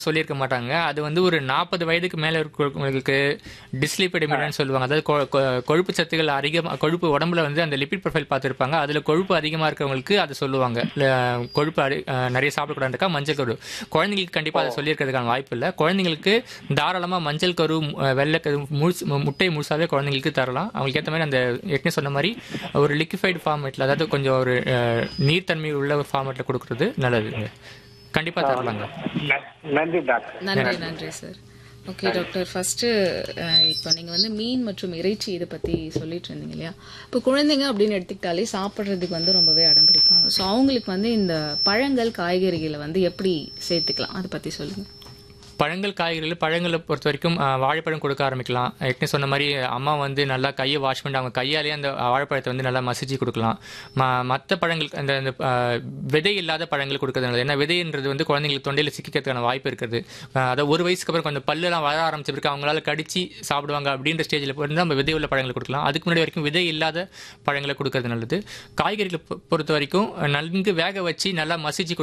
சொல்லியிருக்க மாட்டாங்க அது வந்து ஒரு நாற்பது வயதுக்கு மேல இருக்கிறவங்களுக்கு டிஸ்லிபிடமின்னு சொல்லுவாங்க அதாவது கொ- கொ- கொழுப்பு சத்துக்கள் அதிகமாக கொழுப்பு உடம்புல வந்து அந்த லிபிட் ப்ரொஃபைல் பார்த்துருப்பாங்க அதில் கொழுப்பு அதிகமாக இருக்கிறவங்களுக்கு அதை சொல்லுவாங்க இல்ல, கொழுப்பு அடி- அஹ், நிறைய சாப்பிடக்கூடாதுக்கா மஞ்சள் கரு குழந்தைங்களுக்கு கண்டிப்பாக அதை சொல்லியிருக்கிறதுக்கான வாய்ப்பு இல்லை குழந்தைங்களுக்கு தாராளமாக மஞ்சள் கரு அஹ், வெள்ளைக்கரு முழுசு மு- முட்டை முழுசாவே குழந்தைங்களுக்கு தரலாம் அவங்களுக்கு ஏற்ற மாதிரி அந்த ஏற்கனவே சொன்ன மாதிரி ஒரு லிக்விஃபைடு ஃபார்மேட்டில் அதாவது கொஞ்சம் ஒரு அஹ், நீர்த்தன்மை உள்ள ஃபார்மேட்டில் கொடுக்குறது நல்லதுங்க கண்டிப்பாக தரலாங்க ந- நன்றி டாக்டர் நன்றி நன்றி சார் ஓகே டாக்டர் ஃபர்ஸ்ட் இப்போ நீங்க வந்து மீன் மற்றும் இறைச்சி இதை பத்தி சொல்லிட்டு இருந்தீங்க இல்லையா இப்போ குழந்தைங்க அப்படின்னு எடுத்துக்கிட்டாலே சாப்பிட்றதுக்கு வந்து ரொம்பவே அடம் பிடிப்பாங்க ஸோ அவங்களுக்கு வந்து இந்த பழங்கள் காய்கறிகளை வந்து எப்படி சேர்த்துக்கலாம் அதை பத்தி சொல்லுங்க பழங்கள் காய்கறிகள் பழங்களை பொறுத்த வரைக்கும் ஆஹ், வாழைப்பழம் கொடுக்க ஆரம்பிக்கலாம் ஏற்கனவே சொன்ன மாதிரி அம்மா வந்து நல்லா கையை வாஷ் பண்ணிட்டு அவங்க கையாலேயே அந்த வாழைப்பழத்தை வந்து நல்லா மசிச்சு கொடுக்கலாம் ம மற்ற பழங்கள் அந்த அந்த ஆஹ், விதை இல்லாத பழங்கள் கொடுக்கறது நல்லது ஏன்னா விதைன்றது வந்து குழந்தைங்களுக்கு தொண்டையில் சிக்கிக்கிறதுக்கான வாய்ப்பு இருக்குது ஆஹ், அதாவது ஒரு வயசுக்கு அப்புறம் கொஞ்சம் பல்லெல்லாம் வர ஆரம்பிச்ச பிறகு அவங்களால கடிச்சு சாப்பிடுவாங்க அப்படின்ற ஸ்டேஜில் வந்து நம்ம விதை உள்ள பழங்களை கொடுக்கலாம் அதுக்கு முன்னாடி வரைக்கும் விதை இல்லாத பழங்களை கொடுக்கறது நல்லது காய்கறிகளை பொ- பொறுத்த வரைக்கும் நன்கு வேக வச்சு நல்லா மசிச்சு